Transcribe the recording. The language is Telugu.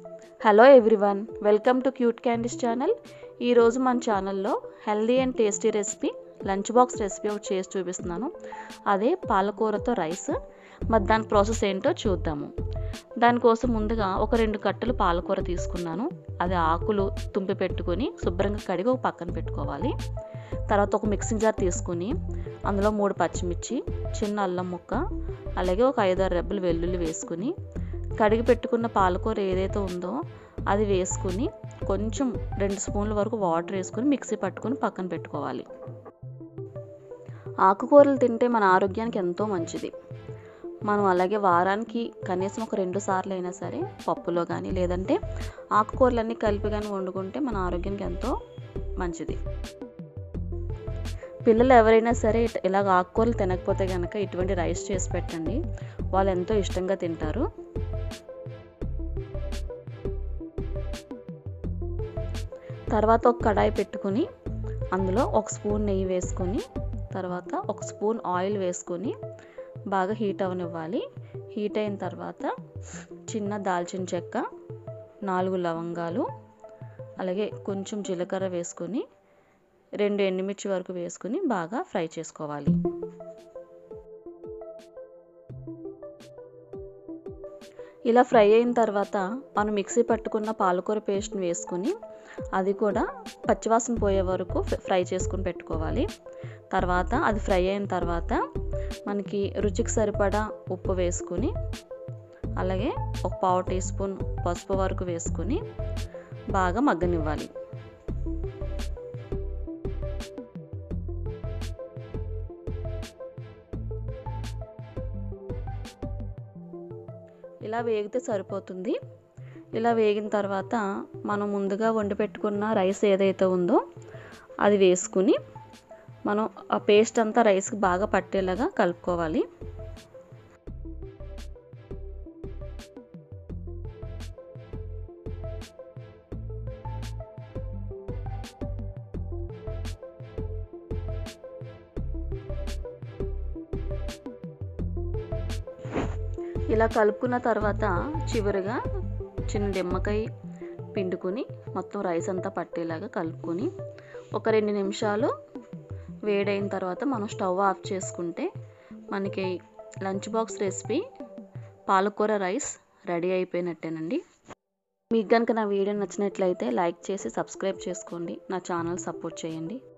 hello everyone welcome to cute candies channel ఈరోజు మన ఛానల్లో healthy and tasty recipe lunch box recipe ఒకటి చేసి చూపిస్తున్నాను అదే పాలకూరతో రైస్ మరి దాని ప్రాసెస్ ఏంటో చూద్దాము దానికోసం ముందుగా ఒక రెండు కట్టలు పాలకూర తీసుకున్నాను అది ఆకులు తుంపి పెట్టుకొని శుభ్రంగా కడిగి ఒక పక్కన పెట్టుకోవాలి తర్వాత ఒక మిక్సింగ్ జార్ తీసుకుని అందులో మూడు పచ్చిమిర్చి చిన్న అల్లం ముక్క అలాగే ఒక ఐదారు రెబ్బలు వెల్లుల్లి వేసుకుని కడిగి పెట్టుకున్న పాలకూర ఏదైతే ఉందో అది వేసుకుని కొంచెం రెండు స్పూన్ల వరకు వాటర్ వేసుకొని మిక్సీ పట్టుకొని పక్కన పెట్టుకోవాలి ఆకుకూరలు తింటే మన ఆరోగ్యానికి ఎంతో మంచిది మనం అలాగే వారానికి కనీసం ఒక రెండు సార్లు అయినా సరే పప్పులో కానీ లేదంటే ఆకుకూరలన్నీ కలిపి కానీ వండుకుంటే మన ఆరోగ్యానికి ఎంతో మంచిది పిల్లలు ఎవరైనా సరే ఇట్- ఇలాగ ఆకుకూరలు తినకపోతే కనుక ఇటువంటి రైస్ చేసి పెట్టండి వాళ్ళు ఎంతో ఇష్టంగా తింటారు తర్వాత ఒక కడాయి పెట్టుకుని అందులో ఒక స్పూన్ నెయ్యి వేసుకొని తర్వాత ఒక స్పూన్ ఆయిల్ వేసుకొని బాగా హీట్ అవనివ్వాలి హీట్ అయిన తర్వాత చిన్న దాల్చిన చెక్క నాలుగు లవంగాలు అలాగే కొంచెం జీలకర్ర వేసుకొని రెండు ఎండుమిర్చి వరకు వేసుకుని బాగా ఫ్రై చేసుకోవాలి ఇలా ఫ్రై అయిన తర్వాత మనం మిక్సీ పట్టుకున్న పాలకూర పేస్ట్ని వేసుకుని అది కూడా పచ్చివాసన పోయే వరకు ఫ్ర- ఫ్రై చేసుకుని పెట్టుకోవాలి తర్వాత అది ఫ్రై అయిన తర్వాత మనకి రుచికి సరిపడా ఉప్పు వేసుకుని అలాగే ఒక పావు టీ స్పూన్ పసుపు వరకు వేసుకుని బాగా మగ్గనివ్వాలి ఇలా వేగితే సరిపోతుంది ఇలా వేగిన తర్వాత మనం ముందుగా వండి పెట్టుకున్న రైస్ ఏదైతే ఉందో అది వేసుకుని మనం ఆ పేస్ట్ అంతా రైస్కి బాగా పట్టేలాగా కలుపుకోవాలి ఇలా కలుపుకున్న తర్వాత చివరిగా చిన్న నిమ్మకాయ పిండుకొని మొత్తం రైస్ అంతా పట్టేలాగా కలుపుకొని ఒక రెండు నిమిషాలు వేడైన తర్వాత మనం స్టవ్ ఆఫ్ చేసుకుంటే మనకి లంచ్ బాక్స్ రెసిపీ పాలకూర రైస్ రెడీ అయిపోయినట్టేనండి మీకు కనుక నా వీడియో నచ్చినట్లయితే లైక్ చేసి సబ్స్క్రైబ్ చేసుకోండి నా ఛానల్ సపోర్ట్ చేయండి